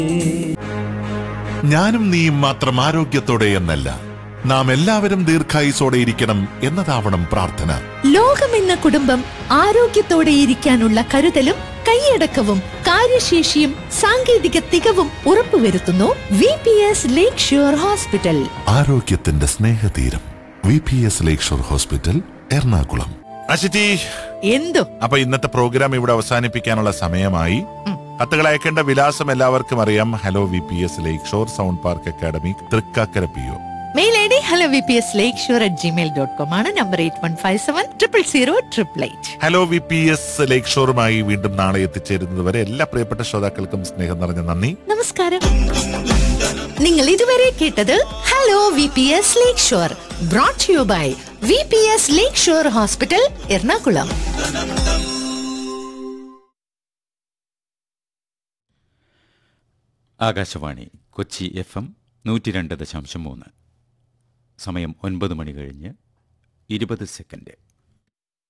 ഞാനും നീയും മാത്രം ആരോഗ്യത്തോടെ എന്നല്ല നാം എല്ലാവരും ദീർഘായുസോടെ ഇരിക്കണം എന്നതാവണം പ്രാർത്ഥന ലോകമെന്ന കുടുംബം ആരോഗ്യത്തോടെ ഇരിക്കാനുള്ള കരുതലും കൈയടക്കവും കാര്യശേഷിയും സാങ്കേതിക തികവും ഉറപ്പുവരുത്തുന്നു V P S lake shore hospital ആരോഗ്യത്തിന്റെ സ്നേഹതീരം V P S lakeshore hospital Ernakulam അശിറ്റി എന്തോ അപ്പൊ ഇന്നത്തെ പ്രോഗ്രാം ഇവിടെ അവസാനിപ്പിക്കാനുള്ള സമയമായി കത്തുകൾ അയക്കേണ്ട വിലാസം എല്ലാവർക്കും അറിയാം hello V P S lake shore sound park academy Thrikkakara P O mail I D hello V P S lake shore at Gmail dot com ആണ് number eight one five seven triple zero triple eight hello V P S lake ഷോറുമായി വീണ്ടും നാളെ എത്തിച്ചേരുന്നത് വരെ എല്ലാ പ്രിയപ്പെട്ട ശ്രോതാക്കൾക്കും സ്നേഹം നിറഞ്ഞ നന്ദി നമസ്കാരം നിങ്ങൾ ഇതുവരെ കേട്ടത് hello V P S lake shore brought you by V P S lake shore hospital Ernakulam Akashvani Kochi F M നൂറ്റി രണ്ട് ദശാംശം മൂന്ന് സമയം ഒൻപത് മണി കഴിഞ്ഞ് ഇരുപത് സെക്കൻഡ്